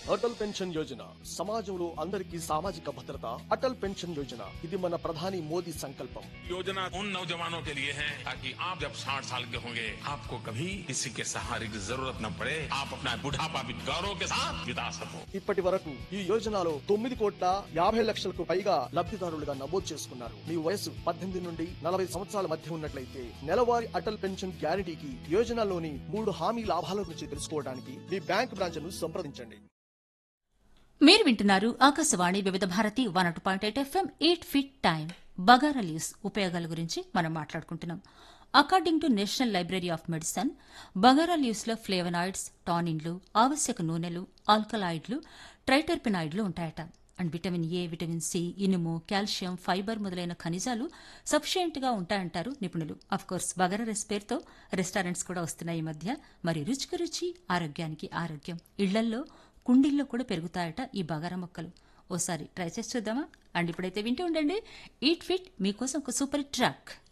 Atal pension Yojana సమాజంలో అందరికీ సామాజిక భద్రత అటల్ పెన్షన్ యోజన ఇది మన ప్రధాని మోదీ సంకల్పం योजना उन नौजवानों के लिए है ताकि आप जब 60 साल के होंगे आपको कभी किसी के सहारे की जरूरत न पड़े आप अपना बुढ़ापा भी गौरव के साथ बिता सको ఇప్పటి వరకు ఈ యోజనలో తొమ్మిది కోట్ల యాభై లక్షలకు పైగా లబ్ధిదారులుగా నమోదు చేసుకున్నారు మీ వయసు పద్దెనిమిది నుండి నలభై సంవత్సరాల మధ్య ఉన్నట్లయితే నెలవారీ అటల్ పెన్షన్ గ్యారంటీకి యోజనలోని మూడు హామీ లాభాల గురించి తెలుసుకోవడానికి మీ బ్యాంక్ బ్రాంచ్ ను సంప్రదించండి మీరు వింటున్నారు ఆకాశవాణి వివిధ భారతి వన్ అటు పాయింట్ ఎయిట్ ఎఫ్ఎం ఎయిట్ ఫిట్ టైం బగారా లీవ్స్ ఉపయోగాల గురించి మనం మాట్లాడుకుంటున్నాం according to national library of medicine bagara లీవ్స్లో ఫ్లేవనాయిడ్స్ టానిన్లు ఆవశ్యక నూనెలు ఆల్కలాయిడ్లు ట్రైటర్పినాయిడ్లు ఉంటాయట and vitamin A vitamin C ఇనుము కాల్షియం ఫైబర్ మొదలైన ఖనిజాలు సఫిషియెంట్గా ఉంటాయంటారు నిపుణులు అఫ్ కోర్స్ బగారా రెస్ పేరుతో రెస్టారెంట్స్ కూడా వస్తున్నాయి ఈ మధ్య మరి రుచికి రుచి ఆరోగ్యానికి ఆరోగ్యం ఇళ్లల్లో కుండీల్లో కూడా పెరుగుతాయట ఈ బగారా మొక్కలు ఓసారి ట్రై చేసి చూద్దామా అండ్ ఇప్పుడైతే వింటూ ఉండండి ఈట్ ఫిట్ మీకోసం ఒక సూపర్ ట్రాక్